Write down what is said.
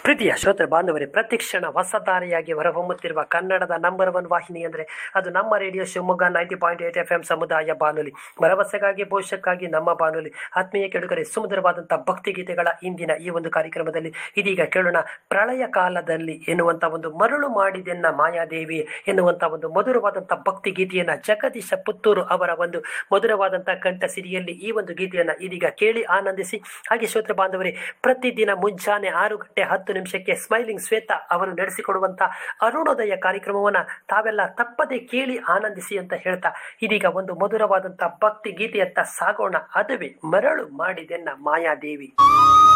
ಪ್ರೀತಿಯ ಶ್ರೋತೃ ಬಾಂಧವರೇ ಪ್ರತಿಕ್ಷಣ ಹೊಸದಾರಿಯಾಗಿ ಹೊರಹೊಮ್ಮುತ್ತಿರುವ ಕನ್ನಡದ ನಂಬರ್ ಒನ್ ವಾಹಿನಿ ಅಂದರೆ ಅದು ನಮ್ಮ radio Shivamogga ninety point eight F M ಸಮುದಾಯ ಬಾನುಲಿ ಭರವಸೆಗಾಗಿ ಭವಿಷ್ಯಕ್ಕಾಗಿ ನಮ್ಮ ಬಾನುಲಿ ಆತ್ಮೀಯ ಕೆಡುಗರೆ ಸುಮಧುರವಾದಂಥ ಭಕ್ತಿಗೀತೆಗಳ ಇಂದಿನ ಈ ಒಂದು ಕಾರ್ಯಕ್ರಮದಲ್ಲಿ ಇದೀಗ ಕೇಳೋಣ ಪ್ರಳಯ ಕಾಲದಲ್ಲಿ ಎನ್ನುವಂಥ ಒಂದು ಮರಳು ಮಾಡಿದೆನ್ನ ಮಾಯಾದೇವಿ ಎನ್ನುವಂಥ ಒಂದು ಮಧುರವಾದಂಥ ಭಕ್ತಿ ಗೀತೆಯನ್ನು ಜಗದೀಶ ಪುತ್ತೂರು ಅವರ ಒಂದು ಮಧುರವಾದಂಥ ಕಂಠ ಸಿರಿಯಲ್ಲಿ ಈ ಒಂದು ಗೀತೆಯನ್ನು ಇದೀಗ ಕೇಳಿ ಆನಂದಿಸಿ ಹಾಗೆ ಶ್ರೋತೃ ಬಾಂಧವರೇ ಪ್ರತಿದಿನ ಮುಂಜಾನೆ ಆರು ಗಂಟೆ ಹತ್ತು ನಿಮಿಷಕ್ಕೆ ಸ್ಮೈಲಿಂಗ್ ಶ್ವೇತಾ ಅವರು ನಡೆಸಿಕೊಡುವಂಥ ಅರುಣೋದಯ ಕಾರ್ಯಕ್ರಮವನ್ನು ತಾವೆಲ್ಲ ತಪ್ಪದೆ ಕೇಳಿ ಆನಂದಿಸಿ ಅಂತ ಹೇಳ್ತಾ ಇದೀಗ ಒಂದು ಮಧುರವಾದಂಥ ಭಕ್ತಿ ಗೀತೆಯತ್ತ ಸಾಗೋಣ ಅದುವೇ ಮರಳು ಮಾಡಿದೆನ್ನ ಮಾಯಾದೇವಿ